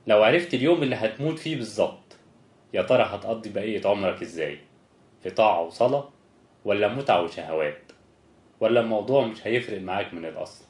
لو عرفت اليوم اللي هتموت فيه بالظبط يا ترى هتقضي بقية عمرك ازاي في طاعة وصلاة ولا متعة وشهوات ولا الموضوع مش هيفرق معاك من الأصل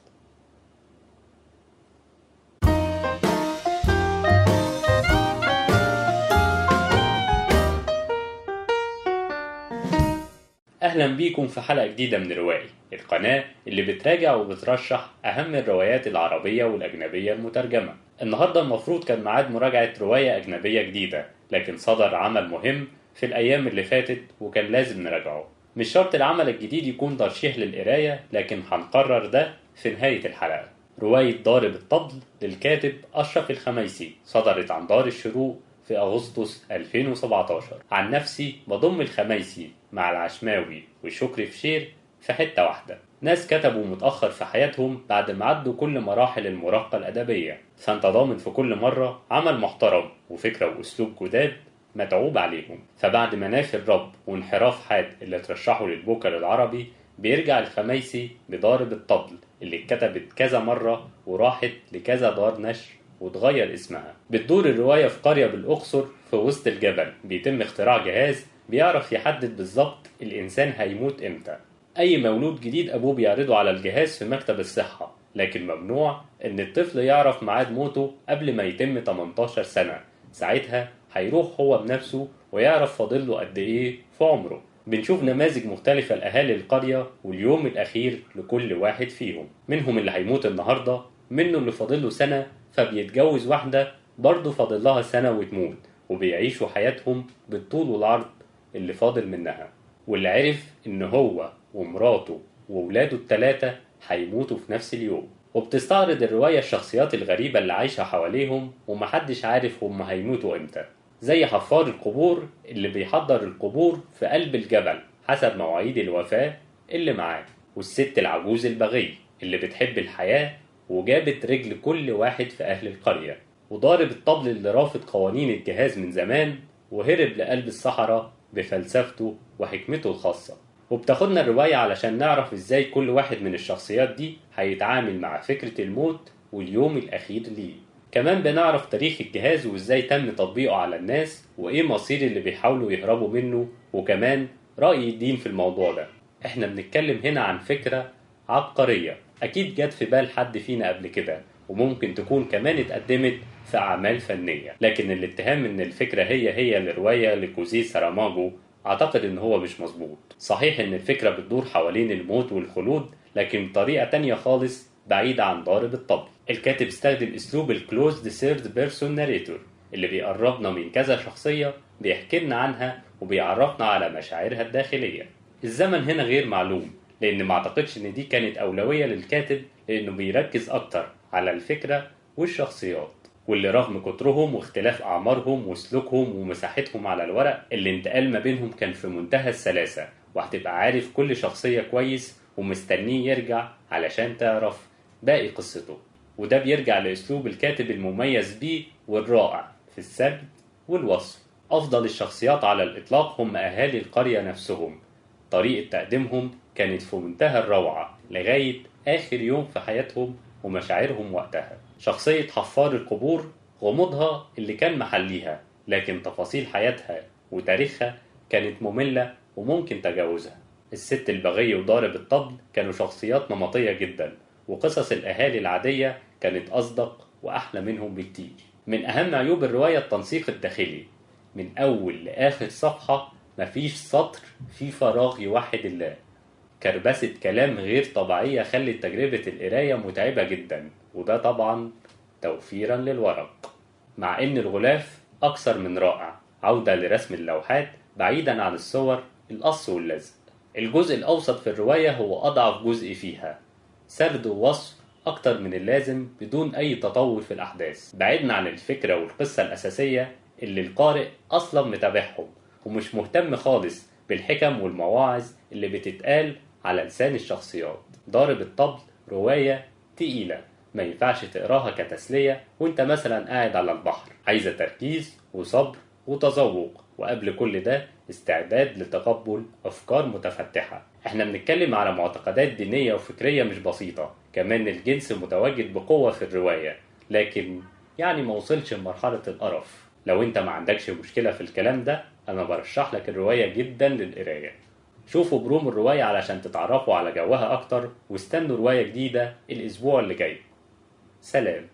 أهلا بيكم في حلقة جديدة من روائي القناة اللي بتراجع وبترشح أهم الروايات العربية والأجنبية المترجمة النهاردة المفروض كان ميعاد مراجعة رواية أجنبية جديدة لكن صدر عمل مهم في الأيام اللي فاتت وكان لازم نراجعه مش شرط العمل الجديد يكون ترشيح للقراية لكن هنقرر ده في نهاية الحلقة رواية ضارب الطبل للكاتب أشرف الخميسي صدرت عن دار الشروق في أغسطس 2017 عن نفسي بضم الخميسي مع العشماوي وشكري فشير في حتة واحدة ناس كتبوا متأخر في حياتهم بعد ما عدوا كل مراحل المراهقة الأدبية فأنت ضامن في كل مرة عمل محترم وفكرة وأسلوب جداد متعوب عليهم فبعد منافي الرب وانحراف حاد اللي ترشحه للبوكر العربي بيرجع الخميسي بضارب الطبل اللي اتكتبت كذا مرة وراحت لكذا دار نشر وتغير اسمها بتدور الرواية في قرية بالأقصر في وسط الجبل بيتم اختراع جهاز بيعرف يحدد بالظبط الإنسان هيموت إمتى أي مولود جديد أبوه بيعرضه على الجهاز في مكتب الصحة لكن ممنوع إن الطفل يعرف ميعاد موته قبل ما يتم 18 سنة ساعتها هيروح هو بنفسه ويعرف فاضله قد إيه في عمره بنشوف نماذج مختلفة لأهالي القرية واليوم الأخير لكل واحد فيهم منهم اللي هيموت النهاردة منه اللي فاضله سنة فبيتجوز واحدة برضه فاضل لها سنة وتموت وبيعيشوا حياتهم بالطول والعرض اللي فاضل منها واللي عرف إن هو ومراته وولاده التلاتة هيموتوا في نفس اليوم وبتستعرض الرواية الشخصيات الغريبة اللي عايشة حواليهم ومحدش عارف هم هيموتوا امتى زي حفار القبور اللي بيحضر القبور في قلب الجبل حسب مواعيد الوفاة اللي معاه والست العجوز البغي اللي بتحب الحياة وجابت رجل كل واحد في أهل القرية وضارب الطبل اللي رافض قوانين الجهاز من زمان وهرب لقلب الصحراء بفلسفته وحكمته الخاصة وبتاخدنا الرواية علشان نعرف ازاي كل واحد من الشخصيات دي هيتعامل مع فكرة الموت واليوم الأخير ليه كمان بنعرف تاريخ الجهاز وازاي تم تطبيقه على الناس وايه مصير اللي بيحاولوا يهربوا منه وكمان رأي الدين في الموضوع ده احنا بنتكلم هنا عن فكرة عبقرية اكيد جت في بال حد فينا قبل كده وممكن تكون كمان اتقدمت في اعمال فنية لكن الاتهام ان الفكرة هي هي الرواية لكوزي ساراماجو اعتقد ان هو مش مظبوط صحيح ان الفكرة بتدور حوالين الموت والخلود لكن بطريقة تانية خالص بعيدة عن ضارب الطبل الكاتب استخدم اسلوب الكلوزد سيرد بيرسون ناريتور اللي بيقربنا من كذا شخصية بيحكي لنا عنها وبيعرفنا على مشاعرها الداخلية الزمن هنا غير معلوم لان ما اعتقدش ان دي كانت اولوية للكاتب لانه بيركز اكتر على الفكرة والشخصيات واللي رغم كترهم واختلاف اعمارهم وسلوكهم ومساحتهم على الورق الانتقال ما بينهم كان في منتهى السلاسة وهتبقى عارف كل شخصية كويس ومستنيه يرجع علشان تعرف باقي قصته وده بيرجع لأسلوب الكاتب المميز بيه والرائع في السرد والوصف أفضل الشخصيات على الإطلاق هم أهالي القرية نفسهم طريقة تقديمهم كانت في منتهى الروعة لغاية آخر يوم في حياتهم ومشاعرهم وقتها شخصية حفار القبور غموضها اللي كان محليها لكن تفاصيل حياتها وتاريخها كانت مملة وممكن تجاوزها الست البغي وضارب الطبل كانوا شخصيات نمطية جدا وقصص الأهالي العادية كانت أصدق وأحلى منهم بكتير من أهم عيوب الرواية التنسيق الداخلي من أول لآخر صفحة مفيش سطر فيه فراغ يوحد الله كربسة كلام غير طبيعية خلت تجربة القراية متعبة جدا وده طبعا توفيرا للورق مع إن الغلاف أكثر من رائع عودة لرسم اللوحات بعيدا عن الصور القص واللزق الجزء الأوسط في الرواية هو أضعف جزء فيها سرد ووصف أكتر من اللازم بدون أي تطور في الأحداث بعدنا عن الفكرة والقصة الأساسية اللي القارئ أصلا متابعهم ومش مهتم خالص بالحكم والمواعظ اللي بتتقال على لسان الشخصيات ضارب الطبل رواية تقيلة ما ينفعش تقراها كتسلية وانت مثلا قاعد على البحر عايزة تركيز وصبر وتذوق وقبل كل ده استعداد لتقبل أفكار متفتحة احنا بنتكلم على معتقدات دينية وفكرية مش بسيطة كمان الجنس متواجد بقوة في الرواية لكن يعني ما وصلش لمرحلة القرف لو انت ما عندكش مشكلة في الكلام ده انا برشح لك الرواية جدا للقراية شوفوا بروم الرواية علشان تتعرفوا على جوها اكتر واستنوا رواية جديدة الاسبوع اللي جاي سلام